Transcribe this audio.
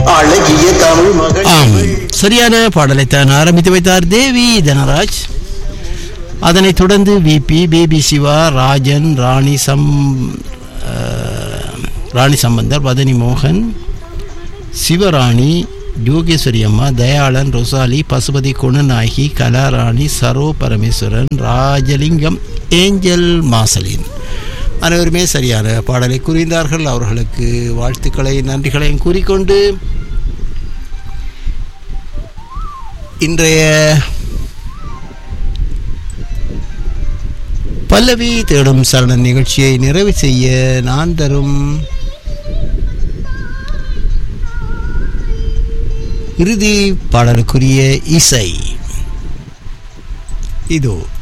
அழகிய தமிழ் மகள் ஆம் சரியான பாடலைத்தான் ஆரம்பித்து வைத்தார் தேவி தனராஜ் அதனைத் தொடர்ந்து விபி பேபி சிவா ராஜன் ராணி சம் அஹ், ராணி சம்பந்தர் வதனி மோகன் சிவராணி யோகேஸ்வரி அம்மா Dayalan Rosalie Pasupathi Gunanayagi Kalarani Saro Parameswaran Rajalingam Angel Marceline அனைவருமே சரியான பாடலை கூறினார்கள் அவர்களுக்கு வாழ்த்துக்களை நன்றிகளையும் கூறிக்கொண்டு இன்றைய பல்லவி தேடும் சரணன் நிகழ்ச்சியை நிறைவு செய்ய நான் தரும் இறுதி பாடலுக்குரிய இசை இதோ